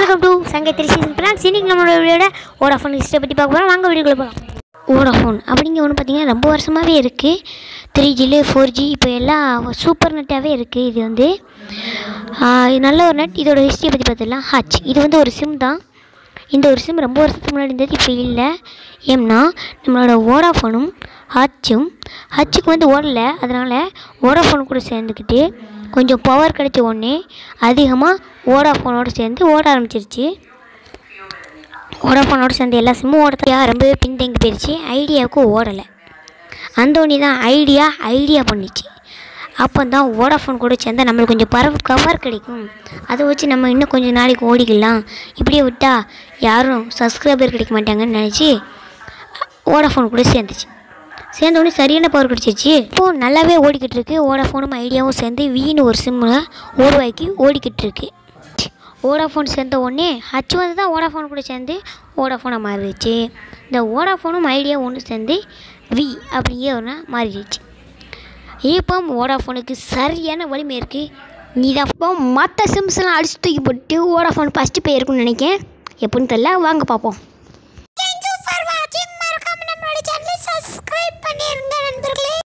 welcome to சங்க three season plans இன்னைக்கு நம்மளோட வீடியோட ஓடாஃபோன் ஹிஸ்டரி பற்றி பார்க்க போகிறோம் வாங்க வீடியோக்குள்ள போகலாம் ஓடாஃபோன் அப்படிங்க ஒன்று பார்த்தீங்கன்னா ரொம்ப வருஷமாகவே இருக்குது த்ரீ ஜிலு ஃபோர் ஜி இப்போ எல்லாம் சூப்பர் நெட்டாகவே இருக்குது இது வந்து ஆஹ் இது நல்ல ஒரு நெட் இதோட ஹிஸ்ட்ரியை பற்றி பார்த்துடலாம் ஹச் இது வந்து ஒரு சிம் தான் இந்த ஒரு சிம் ரொம்ப வருஷத்துக்கு முன்னாடி இருந்தது இப்போ இல்லை ஏம்னா நம்மளோட ஓடாஃபோனும் ஹச்சும் ஹச்சுக்கு வந்து ஓடலை அதனால் ஓடாஃபோன் கூட சேர்ந்துக்கிட்டு கொஞ்சம் பவர் கிடைச்ச உடனே அதிகமாக ஓடாஃபோனோடு சேர்ந்து ஓட ஆரம்பிச்சிருச்சு ஓடாஃபோனோட சேர்ந்து எல்லா சிம்மும் ஓடத்தையா ரொம்பவே பின்தங்கி போயிடுச்சு ஐடியாவுக்கு ஓடலை அந்தோனி தான் ஐடியா ஐடியா பண்ணிச்சு அப்போ தான் ஓடாஃபோன் கூட சேர்ந்தா நம்மளுக்கு கொஞ்சம் பரவ கவர் கிடைக்கும் அதை வச்சு நம்ம இன்னும் கொஞ்சம் நாளைக்கு ஓடிக்கலாம் இப்படியே விட்டால் யாரும் சப்ஸ்கிரைபர் கிடைக்க மாட்டாங்கன்னு நினச்சி ஓடாஃபோன் கூட சேர்ந்துச்சு சேர்ந்த உடனே சரியான பவர் கிடச்சிருச்சு இப்போது நல்லாவே ஓடிக்கிட்டு இருக்கு ஓடாஃபோனும் ஐடியாவும் சேர்ந்து வீணு ஒரு சிம்மில் ஓடுவாய்க்கு ஓடிக்கிட்டு இருக்கு ஓடாஃபோன் சேர்ந்த உடனே ஹச் வந்து தான் ஓடாஃபோன் கூட சேர்ந்து ஓடாஃபோனை மாறிடுச்சு இந்த ஓடாஃபோனும் ஐடியா ஒன்று சேர்ந்து வி அப்படிங்கிற ஒன்று மாறிடுச்சு இப்போ ஓடாஃபோனுக்கு சரியான வலிமை இருக்குது நீ தான் இப்போ மற்ற சிம்ஸ்லாம் அடிச்சு தூக்கி போட்டு ஓடாஃபோன் ஃபஸ்ட்டு போய் இருக்குன்னு நினைக்கிறேன் எப்படின்னு தெரியல வாங்க பார்ப்போம்